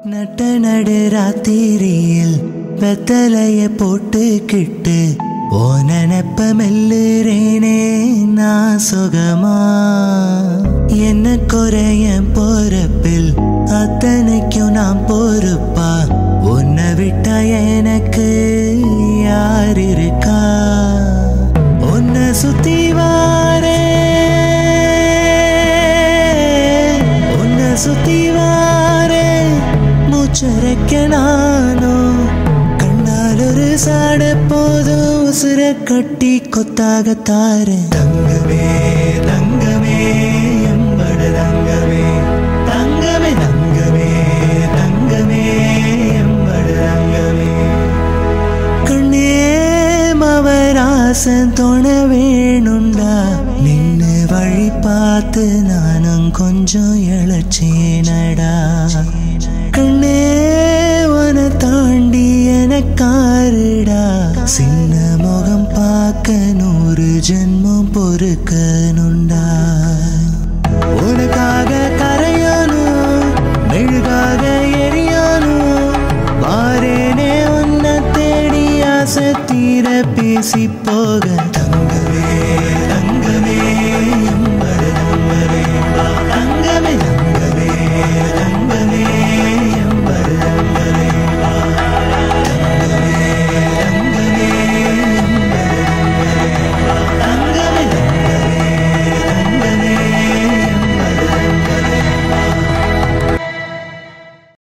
நட்ட நடு ராத்திரியில் வெத்தலைய போட்டுக்கிட்டு ஓ நினப்ப மெல்லுறேனே நான் சுகமா என்ன குறைய போறப்பில் அத்தனைக்கும் நான் பொறுப்பா உன்னை விட்டா எனக்கு யார் இருக்கா உன்னை சுத்தி வாரே உன்னை சுத்தி வாரே மூச்சரைக்க நானும் கண்ணால் ஒரு சாட போதும் உசுர கட்டி கொத்தாக தாரு தங்கமே தங்கமே எம்பட தங்கமே தங்கமே தங்கமே தங்கமே எம்பட தங்கமே கண்ணே மவராசன் தொண வேணுண்டா நின்னு வழி பார்த்து நானும் கொஞ்சம் இழைச்சேனடா கண்ணே உன தாண்டி எனக்காருடா சின்ன முகம் பார்க்க நூறு ஜென்மம் பொறுக்கணுண்டா உனக்காக கரையானும் மெழுகாக எரியானும் வாரேனே உன்னை தேடி ஆசை தீர பேசி போக